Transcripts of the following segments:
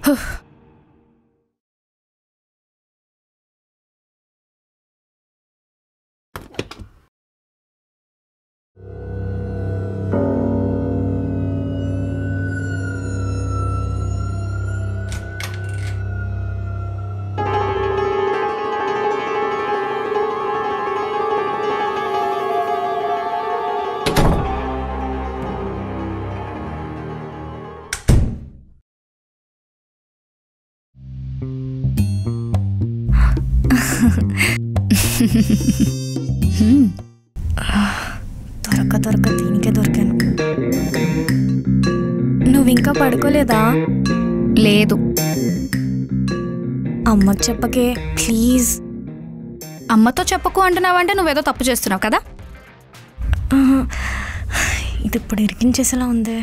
దొరక దొరక దీనికే దొరికాను నువ్వు ఇంకా పడుకోలేదా లేదు అమ్మకి చెప్పకే ప్లీజ్ అమ్మతో చెప్పకు అంటున్నావంటే నువ్వేదో తప్పు చేస్తున్నావు కదా ఇది ఇప్పుడు ఇరికించేసేలా ఉంది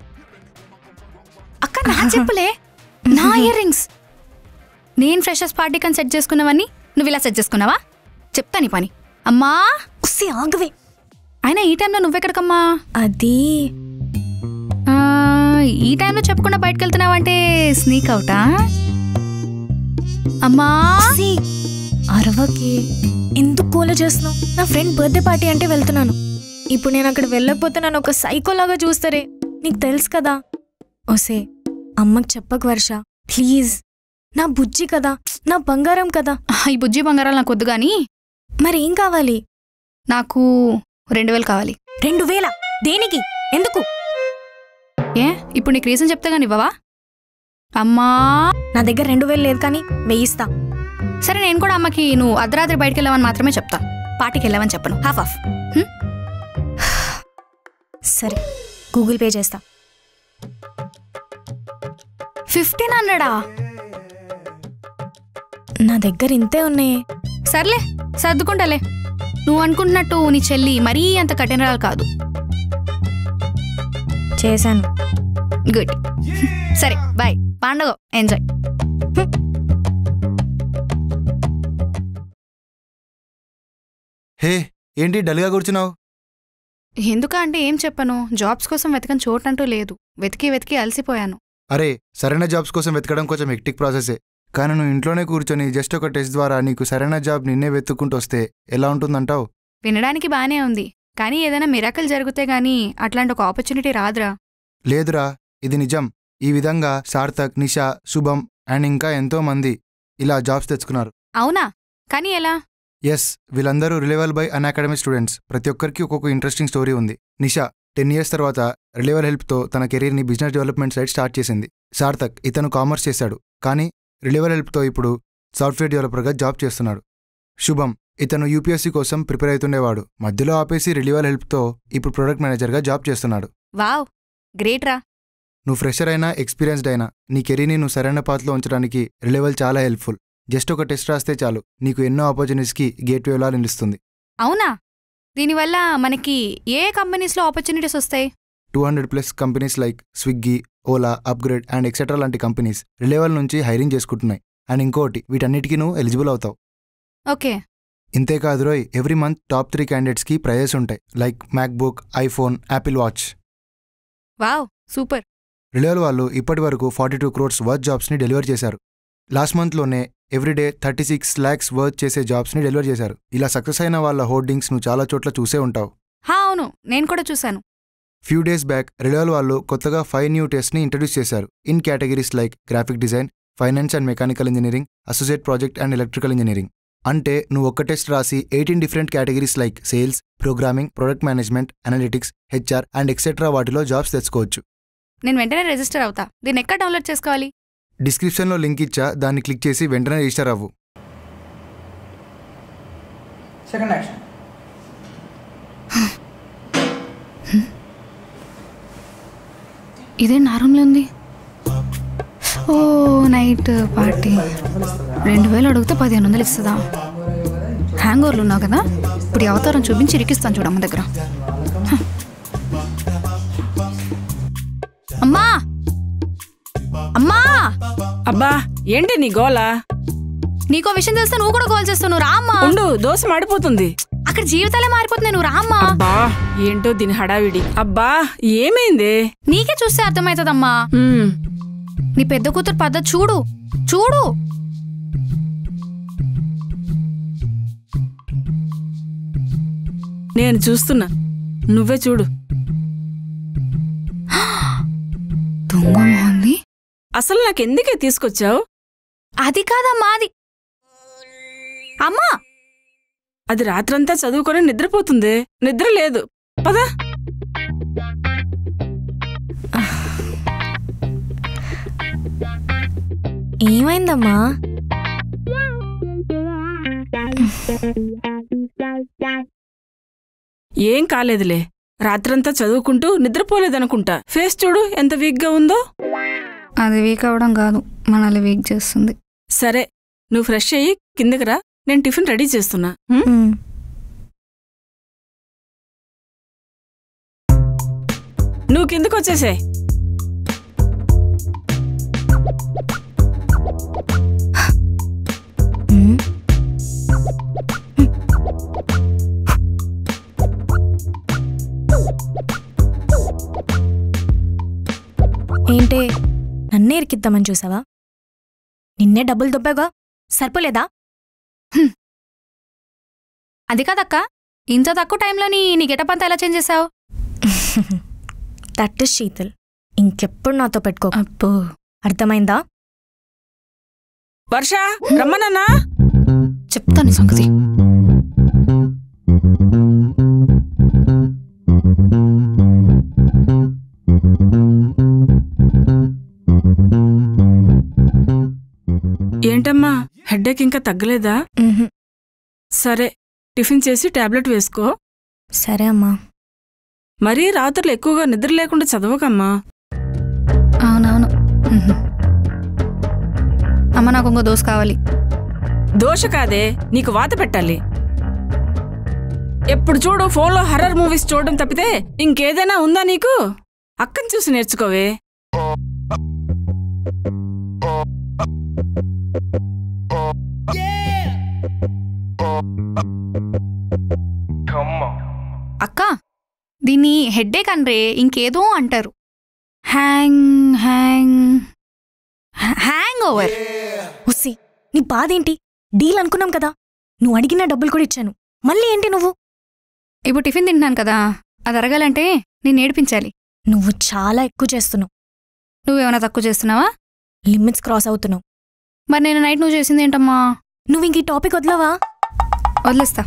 అక్క నా చెప్పులే నా ఇయర్ రింగ్స్ నేను ఫ్రెషర్స్ పార్టీకి అని సెట్ చేసుకున్నావని నువ్వు ఇలా సెట్ చేసుకున్నావా చెప్తా నీ పని అమ్మా ఉస్సి ఆగవే అయినా ఈ టైంలో నువ్వెక్కడికమ్మా అది ఆ, ఈ టైంలో చెప్పకుండా బయటకు వెళ్తున్నావంటే స్నీక్ అవుటా అమ్మా ఉస్సి, అరవకి ఎందుకు కోల చేస్తున్నావు నా ఫ్రెండ్ బర్త్డే పార్టీ అంటే వెళ్తున్నాను ఇప్పుడు నేను అక్కడ వెళ్ళకపోతే నన్ను ఒక సైకోలాగా చూస్తారే నీకు తెలుసు కదా ఓసే అమ్మకి చెప్పకు వర్ష ప్లీజ్ నా బుజ్జి కదా నా బంగారం కదా ఈ బుజ్జి బంగారాలు నాకు వద్దు కానీ మరి ఏం కావాలి నాకు రెండు వేలు కావాలి రెండు వేల దేనికి ఎందుకు ఏ ఇప్పుడు నీకు రీజన్ చెప్తే కానీ ఇవ్వవా అమ్మా నా దగ్గర రెండు వేలు లేదు కానీ వెయ్యిస్తా సరే నేను కూడా అమ్మకి నువ్వు అర్ధరాత్రి బయటికి వెళ్ళావని మాత్రమే చెప్తా పార్టీకి వెళ్ళావని చెప్పను హాఫ్ ఆఫ్ సరే గూగుల్ పే చేస్తా ఫిఫ్టీన్ హండ్రెడా నా దగ్గర ఇంతే ఉన్నాయి సర్లే సర్దుకుంటాలే నువ్వు అనుకుంటున్నట్టు నీ చెల్లి మరీ అంత కఠినరాలు కాదు చేశాను గుడ్ సరే బాయ్ పండగ ఎంజాయ్ హే ఏంటి డల్గా కూర్చున్నావు ఎందుకా అంటే ఏం చెప్పను జాబ్స్ కోసం వెతకని చోటంటూ లేదు వెతికి వెతికి అలసిపోయాను అరే సరైన జాబ్స్ కోసం వెతకడం కొంచెం హెక్టిక్ ప్రాసెసే కానీ నువ్వు ఇంట్లోనే కూర్చొని జస్ట్ ఒక టెస్ట్ ద్వారా నీకు సరైన జాబ్ నిన్నే వెతుక్కుంటూ వస్తే ఎలా ఉంటుందంటావు వినడానికి బానే ఉంది కానీ ఏదైనా మిరాకల్ జరిగితే గానీ అట్లాంటి ఒక ఆపర్చునిటీ రాదురా లేదురా ఇది నిజం ఈ విధంగా సార్థక్ నిషా శుభం అండ్ ఇంకా ఎంతో మంది ఇలా జాబ్స్ తెచ్చుకున్నారు అవునా కానీ ఎలా ఎస్ వీళ్ళందరూ Relevel by Unacademy students ప్రతి ఒక్కరికి ఒక్కొక్క ఇంట్రెస్టింగ్ స్టోరీ ఉంది నిషా టెన్ ఇయర్స్ తర్వాత రిలేవల్ హెల్ప్తో తన కెరీర్ని బిజినెస్ డెవలప్మెంట్ సైడ్ స్టార్ట్ చేసింది సార్థక్ ఇతను కామర్స్ చేశాడు కానీ రిలేవల్ హెల్ప్తో ఇప్పుడు సాఫ్ట్వేర్ డెవలపర్గా జాబ్ చేస్తున్నాడు శుభం ఇతను యూపీఎస్సీ కోసం ప్రిపేర్ అవుతుండేవాడు మధ్యలో ఆపేసి రిలీవల్ హెల్ప్తో ఇప్పుడు ప్రొడక్ట్ మేనేజర్గా జాబ్ చేస్తున్నాడు వావ్ గ్రేట్ రా నువ్వు ఫ్రెషర్ అయినా ఎక్స్పీరియన్స్డ్ అయినా నీ కెరీర్ని నువ్వు సరైన పాత్రలో ఉంచడానికి రిలేవల్ చాలా హెల్ప్ఫుల్ జస్ట్ ఒక టెస్ట్ రాస్తే చాలు నీకు ఎన్నో ఆపర్చునిటీస్కి గేట్వేలా నిలుస్తుంది అవునా దీనివల్ల మనకి ఏ కంపెనీస్లో ఆపర్చునిటీస్ వస్తాయి two hundred plus companies like Swiggy Ola upGrad and etcetera లాంటి కంపెనీస్ రిలేవల్ నుంచి హైరింగ్ చేసుకుంటున్నాయి అండ్ ఇంకోటి వీటన్నిటికీ నువ్వు ఎలిజిబుల్ అవుతావు ఓకే ఇంతేకాదు రోయ్ ఎవ్రీ మంత్ టాప్ త్రీ క్యాండిడేట్స్కి ప్రైజెస్ ఉంటాయి like MacBook iPhone Apple watch wow super Relevel వాళ్ళు ఇప్పటి వరకు ఫార్టీ టూ క్రోర్స్ వర్త్ జాబ్స్ని డెలివర్ చేశారు లాస్ట్ మంత్లోనే everyday thirty six lakhs worth చేసే జాబ్స్ని డెలివర్ చేశారు ఇలా సక్సెస్ అయిన వాళ్ళ హోర్డింగ్స్ నువ్వు చాలా చోట్ల చూసే ఉంటావు హా అవును నేను కూడా చూశాను ఫ్యూ డేస్ బ్యాక్ రిలయల్ వాళ్ళు కొత్తగా ఫైవ్ న్యూ టెస్ట్ని ఇంట్రడ్యూస్ చేశారు in categories like graphic design finance and mechanical engineering associate project and electrical engineering అంటే నువ్వు ఒక్క టెస్ట్ రాసి eighteen different categories like sales programming product management analytics HR and etcetera వాటిలో jobs తెచ్చుకోవచ్చు నేను వెంటనే రిజిస్టర్ అవుతా దీన్ని ఎక్కడ డౌన్లోడ్ చేసుకోవాలి డిస్క్రిప్షన్లో లింక్ ఇచ్చా దాన్ని క్లిక్ చేసి వెంటనే రిజిస్టర్ అవ్వు సెకండ్ యాక్షన్ ఇదే నా రూమ్లో ఉంది ఓ నైట్ పార్టీ రెండు వేలు అడిగితే పదిహేను వందలు ఇస్తుందా హ్యాంగ్ ఓవర్లు ఉన్నావు కదా ఇప్పుడు ఈ అవతారం చూపించి ఇరికిస్తాను చూడమ్మ దగ్గర హ. అమ్మా అమ్మా అబ్బా ఏంటి నీ గోల నీకో విషయం తెలిస్తే నువ్వు కూడా కాల్ చేస్తావు నువ్వు రామ్మా ఉండు దోశ మాడిపోతుంది అక్కడ జీవితాలే మారిపోతున్నాయి నువ్వు రామ్మా అబ్బా ఏంటో దీని హడావిడి అబ్బా ఏమైంది నీకే చూస్తే అర్థమవుతుందమ్మా ఉమ్, నీ పెద్ద కూతురు పద్ధతి చూడు చూడు నేను చూస్తున్నా నువ్వే చూడు దొంగ మొహంది అసలు నాకెందుకే తీసుకొచ్చావు అది కాదమ్మా అది అమ్మా అది రాత్రంతా చదువుకొని నిద్రపోతుంది నిద్ర లేదు పదా ఏమైందమ్మా ఏం కాలేదులే రాత్రంతా చదువుకుంటూ నిద్రపోలేదనుకుంటా ఫేస్ చూడు ఎంత వీక్గా ఉందో అది వీక్ అవ్వడం కాదు మనల్ని వీక్ చేస్తుంది సరే నువ్వు ఫ్రెష్ అయ్యి కిందకి రా నేను టిఫిన్ రెడీ చేస్తున్నా ఉం? ఉమ్. నువ్వు కిందకు వచ్చేసే ఉమ్. ఏంటే నన్నే ఇరికిద్దామని చూసావా నిన్నే డబ్బులు దొబ్బాగా సరిపోలేదా అది కాదక్క ఇంత తక్కువ టైంలోని నీ గెటప్ అంతా ఎలా చేంజ్ చేసావు దట్ ఇస్ శీతల్ ఇంకెప్పుడు నాతో పెట్టుకో అబ్బో అర్థమైందా వర్ష రమ్మనన్నా చెప్తాను ఈ సంగతి ఏంటమ్మా హెడ్ఏక్ ఇంకా తగ్గలేదా ఉహుం. సరే టిఫిన్ చేసి టాబ్లెట్ వేసుకో సరే అమ్మా మరీ రాత్రులు ఎక్కువగా నిద్ర లేకుండా చదవకమ్మా అవునవును ఉహు. అమ్మ నాకు ఇంకో దోశ కావాలి దోష కాదే నీకు వాత పెట్టాలి ఎప్పుడు చూడు ఫోన్లో హర్రర్ మూవీస్ చూడడం తప్పితే ఇంకేదైనా ఉందా నీకు అక్కని చూసి నేర్చుకోవే అక్క దీన్ని హెడ్ఏక్ అనరే ఇంకేదో అంటారు హ్యాంగ్ హ్యాంగ్ హ్యాంగ్ ఓవర్ ఉస్సి నీ బాధ ఏంటి డీల్ అనుకున్నాం కదా నువ్వు అడిగిన డబ్బులు కూడా ఇచ్చాను మళ్ళీ ఏంటి నువ్వు ఇప్పుడు టిఫిన్ తింటున్నాను కదా అది అరగాలంటే నేను నేర్పించాలి నువ్వు చాలా ఎక్కువ చేస్తున్నావు నువ్వేమైనా తక్కువ చేస్తున్నావా లిమిట్స్ క్రాస్ అవుతున్నావు మరి నేను నైట్ నువ్వు చేసింది ఏంటమ్మా నువ్వు ఇంక ఈ టాపిక్ వదలవా వదిలేస్తా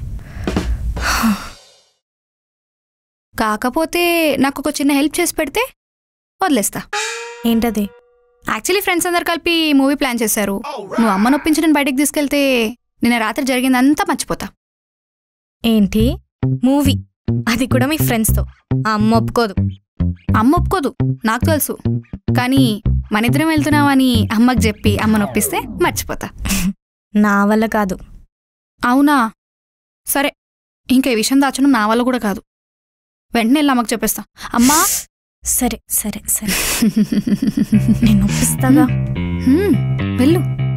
కాకపోతే నాకు ఒక చిన్న హెల్ప్ చేసి పెడితే వదిలేస్తా ఏంటది యాక్చువల్లీ ఫ్రెండ్స్ అందరు కలిపి మూవీ ప్లాన్ చేశారు నువ్వు అమ్మ నొప్పించి నేను బయటికి తీసుకెళ్తే నిన్న రాత్రి జరిగిందంతా మర్చిపోతా ఏంటి మూవీ అది కూడా మీ ఫ్రెండ్స్తో ఆ అమ్మ ఒప్పుకోదు అమ్మ ఒప్పుకోదు నాకు తెలుసు కానీ మన ఇద్దరం వెళ్తున్నామని అమ్మకి చెప్పి అమ్మ నొప్పిస్తే మర్చిపోతా నా వల్ల కాదు అవునా సరే ఇంకా ఈ విషయం దాచడం నా వల్ల కూడా కాదు వెంటనే వెళ్ళి అమ్మకి చెప్పేస్తా అమ్మా సరే సరే సరే నేను ఒప్పిస్తాగా హ్మ్, వెళ్ళు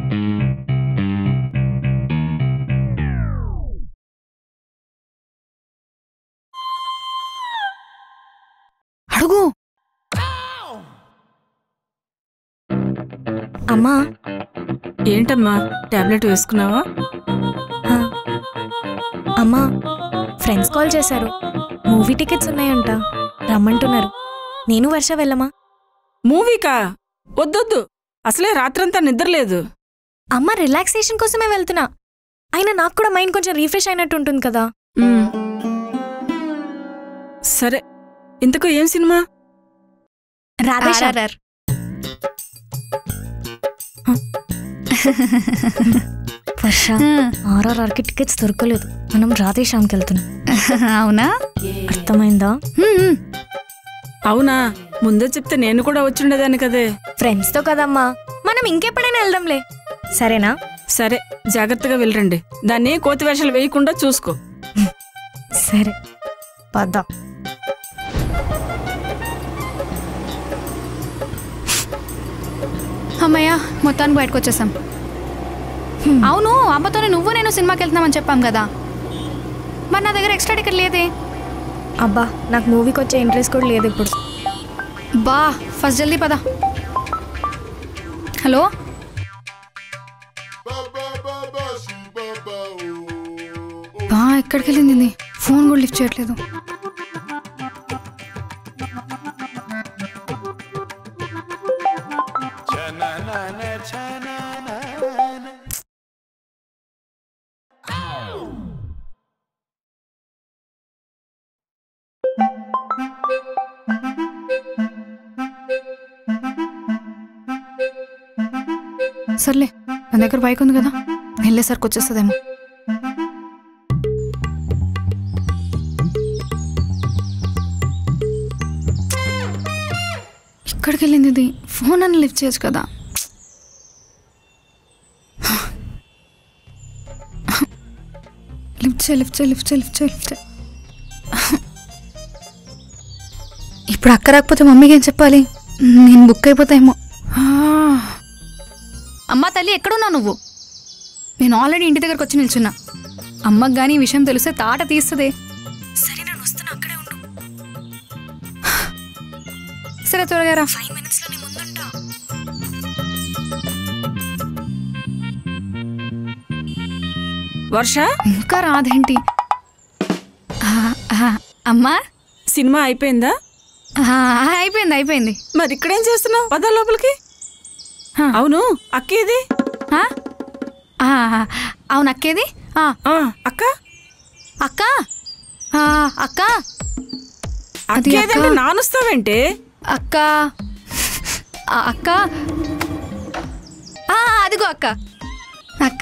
అడుగు అమ్మా ఏంటమ్మా టాబ్లెట్ వేసుకున్నావా ఆ, అమ్మా ఫ్రెండ్స్ కాల్ చేశారు మూవీ టికెట్స్ ఉన్నాయంట రమ్మంటున్నారు నేను వర్ష వెళ్ళమా మూవీకా వద్దొద్దు అసలే రాత్రంతా నిద్ర లేదు అమ్మ రిలాక్సేషన్ కోసమే వెళ్తున్నా అయినా నాకు కూడా మైండ్ కొంచెం రీఫ్రెష్ అయినట్టు ఉంటుంది కదా ఉమ్. సరే ఇంతకు ఏం సినిమా రాధేశా ఆర్ఆర్ఆర్. వర్ష హ్మ్, ఆర్ఆర్ఆర్కి టికెట్స్ దొరకలేదు మనం రాధేశ్యామ్కి వెళ్తున్నాం అవునా అర్థమైందా హ్మ్, హ్మ్. అవునా ముందే చెప్తే నేను కూడా వచ్చిండేదాన్ని కదే ఫ్రెండ్స్తో కదమ్మా మనం ఇంకెప్పుడైనా వెళ్దాంలే సరేనా సరే జాగ్రత్తగా వెళ్ళరండి దాన్ని కోతి వేషాలు వేయకుండా చూసుకో సరే పద అమ్మయ్య మొత్తానికి బయటకు వచ్చేసాం అవును అమ్మతోనే నువ్వు నేను సినిమాకి వెళ్తున్నామని చెప్పాం కదా మరి నా దగ్గర ఎక్స్ట్రా టికెట్ లేదే అబ్బా నాకు మూవీకి వచ్చే ఇంట్రెస్ట్ కూడా లేదు ఇప్పుడు బా ఫస్ట్ జల్దీ పద హలో బా ఎక్కడికి వెళ్ళింది ఇది? ఫోన్ కూడా లిఫ్ట్ చేయట్లేదు సర్లే నా దగ్గర బైక్ ఉంది కదా వెళ్ళేసరికి వచ్చేస్తుందేమో ఇక్కడికి వెళ్ళింది ఇది ఫోన్ అని లిఫ్ట్ చేయొచ్చు కదా లిఫ్ట్ చేయి లిఫ్ట్ చేయి లిఫ్ట్ చేయి లిఫ్ట్ చేయి లిఫ్ట్ చేయి ఇప్పుడు అక్క రాకపోతే మమ్మీకి ఏం చెప్పాలి నేను బుక్ అయిపోతాయేమో ఆ. అమ్మా తల్లి ఎక్కడున్నావు నువ్వు నేను ఆల్రెడీ ఇంటి దగ్గరకు వచ్చి నిల్చున్నా అమ్మకి కానీ ఈ విషయం తెలిస్తే తాట తీస్తుంది సరే నేను వస్తున్నా అక్కడే ఉండు సరే త్వరగా రా ఫైవ్ మినిట్స్ లో నీ ముందుంటా వర్ష ఇంకా రాదేంటి ఆ, ఆ, అమ్మా సినిమా అయిపోయిందా ఆ, అయిపోయింది అయిపోయింది మరి ఇక్కడేం చేస్తున్నావు పద లోపలికి హా. అవును అక్కేది ఆ? ఆ, అవును అక్కేది ఆ, ఆ, అక్క అక్క ఆ, అక్క అది అక్కేదంటే అక్క. నానుస్తావేంటే అక్క ఆ, అక్క ఆ, అదిగో అక్క అక్క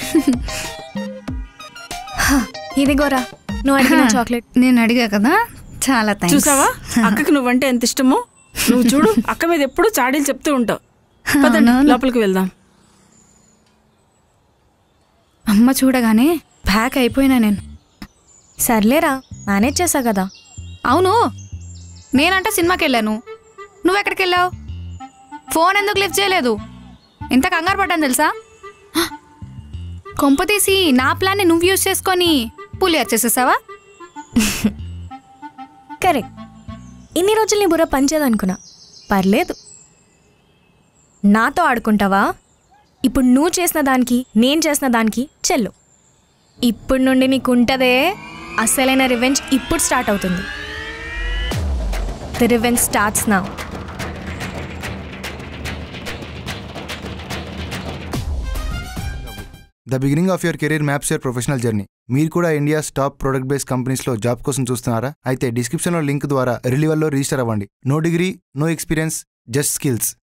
ఇదిగోరా నువ్వు అడిగిన చాక్లెట్ నేను అడిగా కదా చాలా థ్యాంక్స్ చూసావా అక్కకి నువ్వంటే ఎంత ఇష్టమో నువ్వు చూడు అక్క మీద ఎప్పుడు చాడీలు చెప్తూ ఉంటావు పదండి అవునవును. లోపలికి వెళ్దాం అమ్మ చూడగానే ప్యాక్ అయిపోయినా నేను సర్లేరా మేనేజ్ చేసా కదా అవును నేనంటే సినిమాకి వెళ్ళాను నువ్వెక్కడికి వెళ్ళావు ఫోన్ ఎందుకు లిఫ్ట్ చేయలేదు ఎంత కంగారు పడ్డాను తెలుసా కొంపతీసి నా ప్లాన్ని నువ్వు యూజ్ చేసుకొని పులి వచ్చేసేసావా కరెక్ట్ ఇన్ని రోజులు నీ బుర్ర పనిచేయదనుకున్నా పర్లేదు నాతో ఆడుకుంటావా ఇప్పుడు నువ్వు చేసిన దానికి నేను చేసిన దానికి చెల్లు ఇప్పుడు నుండి నీకు ఉంటదే అసలైన రివెంజ్ ఇప్పుడు స్టార్ట్ అవుతుంది ది రివెంజ్ స్టార్ట్స్ నా the beginning of your career maps your professional journey మీరు కూడా ఇండియాస్ టాప్ ప్రొడక్ట్ బేస్డ్ కంపెనీస్లో జాబ్ కోసం చూస్తున్నారా అయితే డిస్క్రిప్షన్లో లింక్ ద్వారా రిలీవల్లో రిజిస్టర్ అవ్వండి no degree no experience just skills